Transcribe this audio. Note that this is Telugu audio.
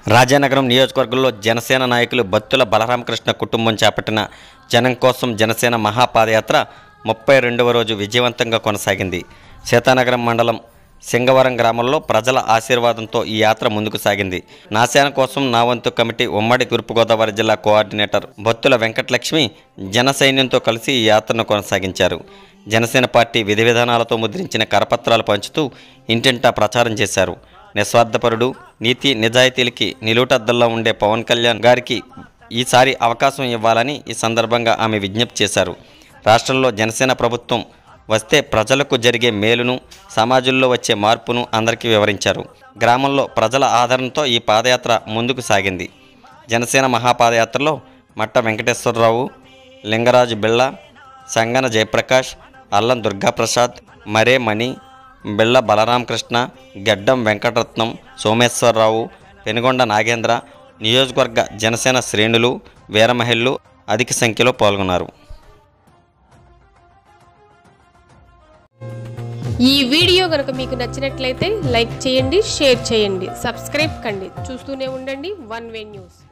రాజానగరం నియోజకవర్గంలో జనసేన నాయకులు బత్తుల బలరామకృష్ణ కుటుంబం చేపట్టిన జనం కోసం జనసేన మహాపాదయాత్ర ముప్పై రెండవ రోజు విజయవంతంగా కొనసాగింది సీతానగరం మండలం సింగవరం గ్రామంలో ప్రజల ఆశీర్వాదంతో ఈ యాత్ర ముందుకు సాగింది నా సేన కోసం నా వంతు కమిటీ ఉమ్మడి తూర్పుగోదావరి జిల్లా కోఆర్డినేటర్ బొత్తుల వెంకటలక్ష్మి జన సైన్యంతో కలిసి ఈ యాత్రను కొనసాగించారు జనసేన పార్టీ విధి విధానాలతో ముద్రించిన కరపత్రాలు పంచుతూ ఇంటింటా ప్రచారం చేశారు నిస్వార్థపరుడు నీతి నిజాయితీలకి నిలువుటద్దల్లో ఉండే పవన్ కళ్యాణ్ గారికి ఈసారి అవకాశం ఇవ్వాలని ఈ సందర్భంగా ఆమె విజ్ఞప్తి చేశారు రాష్ట్రంలో జనసేన ప్రభుత్వం వస్తే ప్రజలకు జరిగే మేలును సమాజంలో వచ్చే మార్పును అందరికీ వివరించారు గ్రామంలో ప్రజల ఆదరణతో ఈ పాదయాత్ర ముందుకు సాగింది జనసేన మహాపాదయాత్రలో మట్ట వెంకటేశ్వరరావు లింగరాజు బిళ్ళ సంగన జయప్రకాష్ అల్లం దుర్గాప్రసాద్ మరే మణి బిళ్ళ బలరామకృష్ణ గడ్డం వెంకటరత్నం సోమేశ్వరరావు పెనుగొండ నాగేంద్ర నియోజకవర్గ జనసేన శ్రేణులు వీరమహిళలు అధిక సంఖ్యలో పాల్గొన్నారు ఈ వీడియో కనుక మీకు నచ్చినట్లయితే లైక్ చేయండి షేర్ చేయండి సబ్స్క్రైబ్ కండి చూస్తూనే ఉండండి వన్ వే న్యూస్